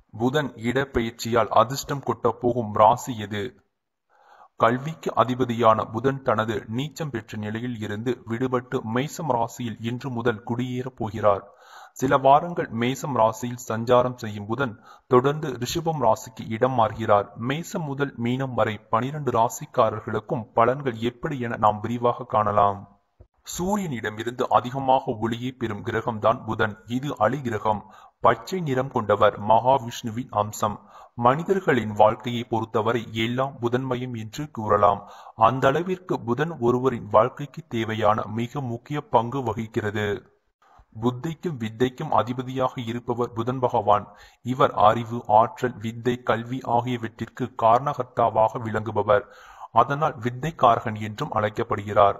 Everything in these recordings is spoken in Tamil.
புதன் இடப்பெயர்ச்சியால் அதிர்ஷ்டம் கொட்டப் போகும் ராசி எது கல்விக்கு அதிபதியான புதன் தனது நீச்சம் பெற்ற நிலையில் இருந்து விடுபட்டு மேசம் ராசியில் இன்று முதல் குடியேறப் போகிறார் சில வாரங்கள் மேசம் ராசியில் சஞ்சாரம் செய்யும் புதன் தொடர்ந்து ரிஷபம் ராசிக்கு இடம் மாறுகிறார் மேசம் முதல் மீனம் வரை பனிரெண்டு ராசிக்காரர்களுக்கும் பலன்கள் எப்படி என நாம் விரிவாக காணலாம் சூரியனிடமிருந்து அதிகமாக ஒளியை பெறும் கிரகம்தான் புதன் இது அலி கிரகம் பச்சை நிறம் கொண்டவர் மகாவிஷ்ணுவின் அம்சம் மனிதர்களின் வாழ்க்கையை பொறுத்தவரை எல்லாம் புதன்மயம் என்று கூறலாம் அந்த அளவிற்கு புதன் ஒருவரின் வாழ்க்கைக்கு தேவையான மிக முக்கிய பங்கு வகிக்கிறது புத்திக்கும் வித்தைக்கும் அதிபதியாக இருப்பவர் புதன் பகவான் இவர் அறிவு ஆற்றல் வித்தை கல்வி ஆகியவற்றிற்கு காரணகர்த்தாவாக விளங்குபவர் அதனால் வித்தைக்காரகன் என்றும் அழைக்கப்படுகிறார்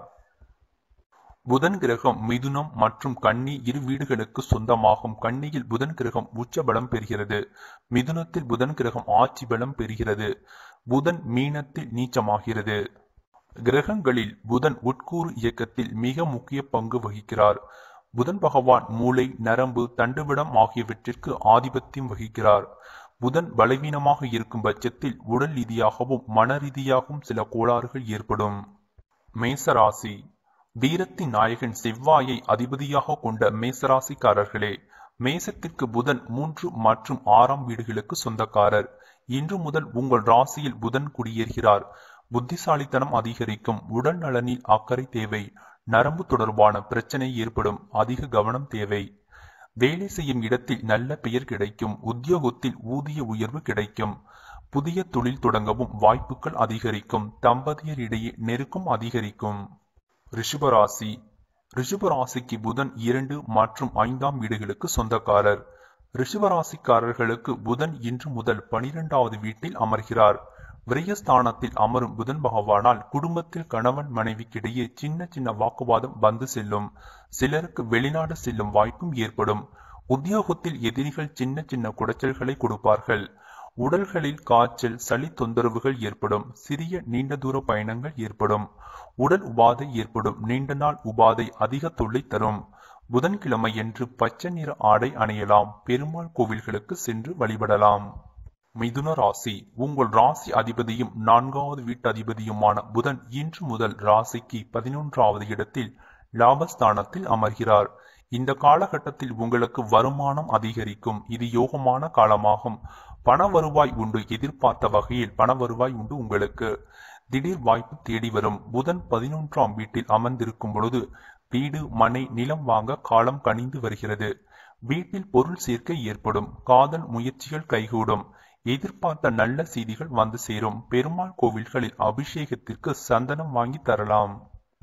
புதன் கிரகம் மிதுனம் மற்றும் கன்னி இரு வீடுகளுக்கு சொந்தமாகும் கன்னியில் புதன் கிரகம் உச்ச பலம் பெறுகிறது மிதுனத்தில் புதன் கிரகம் ஆட்சி பலம் பெறுகிறது புதன் மீனத்தில் நீச்சமாகிறது கிரகங்களில் புதன் உட்கூறு இயக்கத்தில் மிக முக்கிய பங்கு வகிக்கிறார் புதன் பகவான் மூளை நரம்பு தண்டுவிடம் ஆகியவற்றிற்கு ஆதிபத்தியம் வகிக்கிறார் புதன் பலவீனமாக இருக்கும் பட்சத்தில் உடல் ரீதியாகவும் மன ரீதியாகவும் சில கோளாறுகள் ஏற்படும் மேசராசி வீரத்தின் நாயகன் செவ்வாயை அதிபதியாக கொண்ட மேசராசிக்காரர்களே மேசத்திற்கு புதன் மூன்று மற்றும் ஆறாம் வீடுகளுக்கு சொந்தக்காரர் இன்று முதல் உங்கள் ராசியில் புதன் குடியேறுகிறார் புத்திசாலித்தனம் அதிகரிக்கும் உடல் நலனில் அக்கறை தேவை நரம்பு தொடர்பான பிரச்சனை ஏற்படும் அதிக கவனம் தேவை வேலை செய்யும் இடத்தில் நல்ல பெயர் கிடைக்கும் உத்தியோகத்தில் ஊதிய உயர்வு கிடைக்கும் புதிய தொழில் தொடங்கவும் வாய்ப்புகள் அதிகரிக்கும் தம்பதியரிடையே நெருக்கம் அதிகரிக்கும் ரிஷபராசி ரிஷபராசிக்கு புதன் இரண்டு மற்றும் ஐந்தாம் வீடுகளுக்கு சொந்தக்காரர் ரிஷபராசிக்காரர்களுக்கு புதன் இன்று முதல் பனிரெண்டாவது வீட்டில் அமர்கிறார் விரயஸ்தானத்தில் அமரும் புதன் பகவானால் குடும்பத்தில் கணவன் மனைவிக்கிடையே சின்ன சின்ன வாக்குவாதம் வந்து செல்லும் சிலருக்கு வெளிநாடு செல்லும் வாய்ப்பும் ஏற்படும் உத்தியோகத்தில் எதிரிகள் சின்ன சின்ன குடைச்சல்களை கொடுப்பார்கள் உடல்களில் காய்ச்சல் சளி தொந்தரவுகள் ஏற்படும் சிறிய நீண்ட தூர பயணங்கள் ஏற்படும் உடல் உபாதை ஏற்படும் நீண்ட நாள் உபாதை அதிக தொல்லை தரும் புதன்கிழமை என்று பச்சை நிற ஆடை அணியலாம் பெருமாள் கோவில்களுக்கு சென்று வழிபடலாம் மிதுன ராசி உங்கள் ராசி அதிபதியும் நான்காவது வீட்டு அதிபதியுமான புதன் இன்று முதல் ராசிக்கு பதினொன்றாவது இடத்தில் லாபஸ்தானத்தில் அமர்கிறார் இந்த காலகட்டத்தில் உங்களுக்கு வருமானம் அதிகரிக்கும் இது யோகமான காலமாகும் பண வருவாய் உண்டு எதிர்பார்த்த வகையில் பண வருவாய் உண்டு உங்களுக்கு திடீர் வாய்ப்பு தேடி வரும் புதன் பதினொன்றாம் வீட்டில் அமர்ந்திருக்கும் பொழுது வீடு மனை நிலம் வாங்க காலம் கனிந்து வருகிறது வீட்டில் பொருள் சேர்க்கை ஏற்படும் காதல் முயற்சிகள் கைகூடும் எதிர்பார்த்த நல்ல செய்திகள் வந்து சேரும் பெருமாள் கோவில்களில் அபிஷேகத்திற்கு சந்தனம் வாங்கி தரலாம்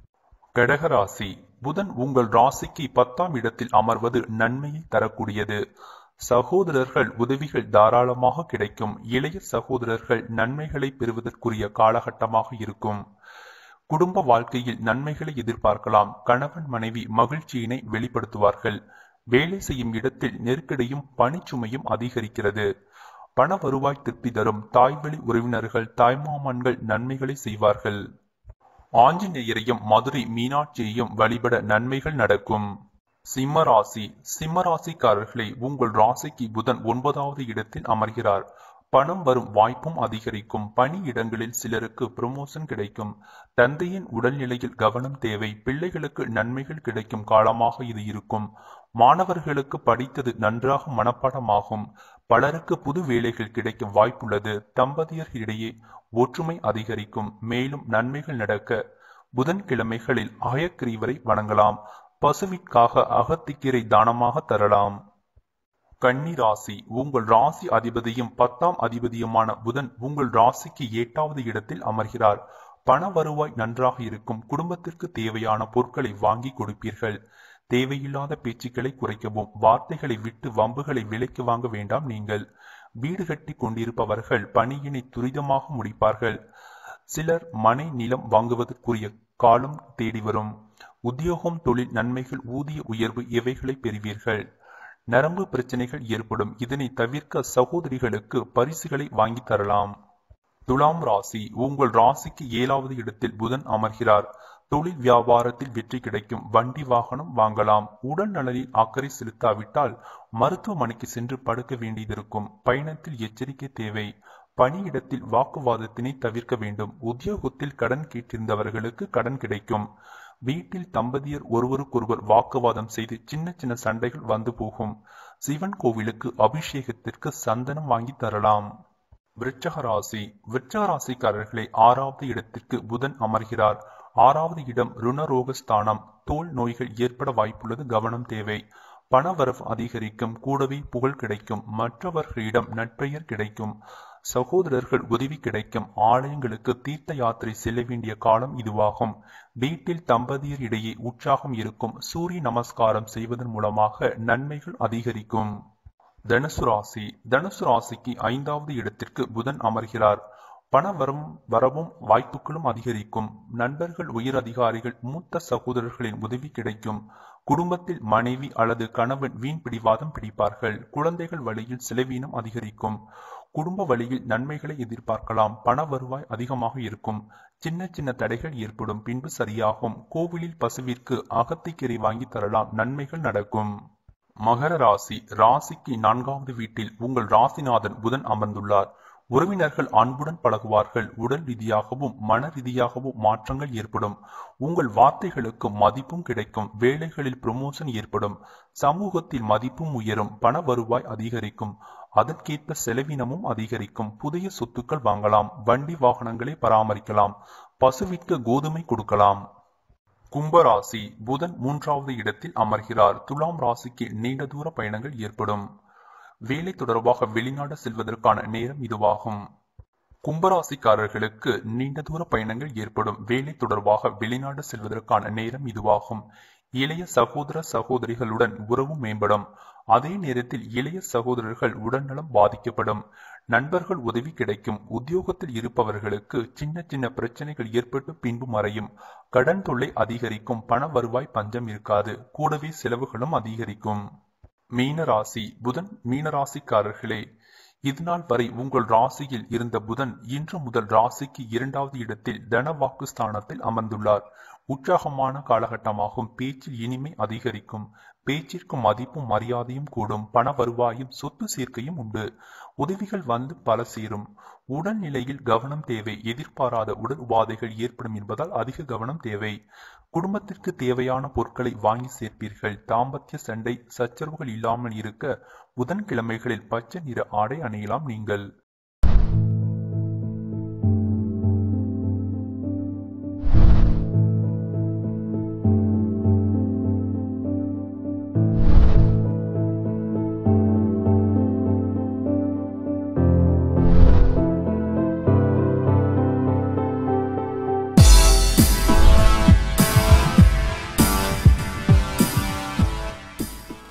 கடகராசி புதன் உங்கள் ராசிக்கு பத்தாம் இடத்தில் அமர்வது நன்மையை தரக்கூடியது சகோதரர்கள் உதவிகள் தாராளமாக கிடைக்கும் இளைய சகோதரர்கள் நன்மைகளை பெறுவதற்குரிய காலகட்டமாக இருக்கும் குடும்ப வாழ்க்கையில் நன்மைகளை எதிர்பார்க்கலாம் கணவன் மனைவி மகிழ்ச்சியினை வெளிப்படுத்துவார்கள் வேலை செய்யும் இடத்தில் நெருக்கடியும் பணிச்சுமையும் அதிகரிக்கிறது பண வருவாய் திருப்தி தரும் தாய்வழி உறவினர்கள் தாய்மாமன்கள் நன்மைகளை செய்வார்கள் ஆஞ்சநேயரையும் மதுரை மீனாட்சியையும் வழிபட நன்மைகள் நடக்கும் சிம்ம ராசி சிம்ம ராசிக்காரர்களை உங்கள் ராசிக்கு புதன் ஒன்பதாவது இடத்தில் அமர்கிறார் பணம் வரும் வாய்ப்பும் அதிகரிக்கும் பணி இடங்களில் சிலருக்கு ப்ரமோஷன் கிடைக்கும் தந்தையின் உடல்நிலையில் கவனம் தேவை பிள்ளைகளுக்கு நன்மைகள் கிடைக்கும் காலமாக இது இருக்கும் மாணவர்களுக்கு படித்தது நன்றாக மனப்பாடமாகும் பலருக்கு புது வேலைகள் கிடைக்கும் வாய்ப்புள்ளது தம்பதியர்களிடையே ஒற்றுமை அதிகரிக்கும் மேலும் நன்மைகள் நடக்க புதன்கிழமைகளில் ஆயக்கிரீவரை வணங்கலாம் பசுவிற்காக அகத்திக்கீரை தானமாக தரலாம் கன்னி ராசி உங்கள் ராசி அதிபதியும் பத்தாம் அதிபதியுமான புதன் உங்கள் ராசிக்கு எட்டாவது இடத்தில் அமர்கிறார் பண வருவாய் நன்றாக இருக்கும் குடும்பத்திற்கு தேவையான பொருட்களை வாங்கி கொடுப்பீர்கள் தேவையில்லாத பேச்சுக்களை குறைக்கவும் வார்த்தைகளை விட்டு வம்புகளை விலைக்கு வாங்க வேண்டாம் நீங்கள் வீடு கட்டி கொண்டிருப்பவர்கள் பணியினை துரிதமாக முடிப்பார்கள் சிலர் மனை நிலம் வாங்குவதற்குரிய காலம் தேடி வரும் உத்தியோகம் தொழில் நன்மைகள் ஊதிய உயர்வு இவைகளை பெறுவீர்கள் நரம்பு பிரச்சனைகள் ஏற்படும் இதனை தவிர்க்க சகோதரிகளுக்கு பரிசுகளை வாங்கி தரலாம் துலாம் ராசி உங்கள் ராசிக்கு ஏழாவது இடத்தில் புதன் அமர்கிறார் தொழில் வியாபாரத்தில் வெற்றி கிடைக்கும் வண்டி வாகனம் வாங்கலாம் உடல் நலனில் அக்கறை செலுத்தாவிட்டால் மருத்துவமனைக்கு சென்று படுக்க வேண்டியதிருக்கும் பயணத்தில் எச்சரிக்கை தேவை பணியிடத்தில் வாக்குவாதத்தினை தவிர்க்க வேண்டும் உத்தியோகத்தில் கடன் கேட்டிருந்தவர்களுக்கு கடன் கிடைக்கும் வீட்டில் தம்பதியர் ஒருவருக்கொருவர் வாக்குவாதம் செய்து சின்ன சின்ன சண்டைகள் வந்து போகும் சிவன் கோவிலுக்கு அபிஷேகத்திற்கு சந்தனம் வாங்கி தரலாம் விருச்சக ராசி விருச்சக ராசிக்காரர்களை ஆறாவது இடத்திற்கு புதன் அமர்கிறார் ஆறாவது இடம் ருணரோகஸ்தானம் தோல் நோய்கள் ஏற்பட வாய்ப்புள்ளது கவனம் தேவை பணவரவு அதிகரிக்கும் கூடவே புகழ் கிடைக்கும் மற்றவர்களிடம் நட்பெயர் கிடைக்கும் சகோதரர்கள் உதவி கிடைக்கும் ஆலயங்களுக்கு தீர்த்த யாத்திரை செல்ல வேண்டிய காலம் இதுவாகும் வீட்டில் தம்பதியர் இடையே உற்சாகம் இருக்கும் சூரிய நமஸ்காரம் செய்வதன் மூலமாக நன்மைகள் அதிகரிக்கும் தனுசு ராசி தனுசு ராசிக்கு ஐந்தாவது இடத்திற்கு புதன் அமர்கிறார் பண வரும் வரவும் வாய்ப்புகளும் அதிகரிக்கும் நண்பர்கள் உயர் அதிகாரிகள் மூத்த சகோதரர்களின் உதவி கிடைக்கும் குடும்பத்தில் மனைவி அல்லது கணவன் வீண் பிடிவாதம் பிடிப்பார்கள் குழந்தைகள் வழியில் செலவீனம் அதிகரிக்கும் குடும்ப வழியில் நன்மைகளை எதிர்பார்க்கலாம் பண வருவாய் அதிகமாக இருக்கும் சின்ன சின்ன தடைகள் ஏற்படும் பின்பு சரியாகும் கோவிலில் பசுவிற்கு அகத்திக்கீரை வாங்கி தரலாம் நன்மைகள் நடக்கும் மகர ராசி ராசிக்கு நான்காவது வீட்டில் உங்கள் ராசிநாதன் புதன் அமர்ந்துள்ளார் உறவினர்கள் அன்புடன் பழகுவார்கள் உடல் ரீதியாகவும் மன ரீதியாகவும் மாற்றங்கள் ஏற்படும் உங்கள் வார்த்தைகளுக்கு மதிப்பும் கிடைக்கும் வேலைகளில் ப்ரமோஷன் ஏற்படும் சமூகத்தில் மதிப்பும் உயரும் பண வருவாய் அதிகரிக்கும் அதற்கேற்ப செலவினமும் அதிகரிக்கும் புதிய சொத்துக்கள் வாங்கலாம் வண்டி வாகனங்களை பராமரிக்கலாம் பசுவிற்கு கோதுமை கொடுக்கலாம் கும்பராசி புதன் மூன்றாவது இடத்தில் அமர்கிறார் துலாம் ராசிக்கு நீண்ட தூர பயணங்கள் ஏற்படும் வேலை தொடர்பாக வெளிநாடு செல்வதற்கான நேரம் இதுவாகும் கும்பராசிக்காரர்களுக்கு நீண்ட தூர பயணங்கள் ஏற்படும் வேலை தொடர்பாக வெளிநாடு செல்வதற்கான நேரம் இதுவாகும் இளைய சகோதர சகோதரிகளுடன் உறவு மேம்படும் அதே நேரத்தில் இளைய சகோதரர்கள் உடல்நலம் பாதிக்கப்படும் நண்பர்கள் உதவி கிடைக்கும் உத்தியோகத்தில் இருப்பவர்களுக்கு சின்ன சின்ன பிரச்சனைகள் ஏற்பட்டு பின்பு மறையும் கடன் தொல்லை அதிகரிக்கும் பண வருவாய் பஞ்சம் இருக்காது கூடவே செலவுகளும் அதிகரிக்கும் மீன ராசி புதன் மீன ராசிக்காரர்களே இதுநாள் வரை உங்கள் ராசியில் இருந்த புதன் இன்று முதல் ராசிக்கு இரண்டாவது இடத்தில் தனவாக்கு ஸ்தானத்தில் அமர்ந்துள்ளார் உற்சாகமான காலகட்டமாகும் பேச்சில் இனிமை அதிகரிக்கும் பேச்சிற்கு மதிப்பும் மரியாதையும் கூடும் பண வருவாயும் சொத்து சேர்க்கையும் உண்டு உதவிகள் வந்து பல சேரும் உடல்நிலையில் கவனம் தேவை எதிர்பாராத உடல் உபாதைகள் ஏற்படும் என்பதால் அதிக கவனம் தேவை குடும்பத்திற்கு தேவையான பொருட்களை வாங்கி சேர்ப்பீர்கள் தாம்பத்திய சண்டை சச்சரவுகள் இல்லாமல் இருக்க புதன்கிழமைகளில் பச்சை நிற ஆடை அணியலாம் நீங்கள்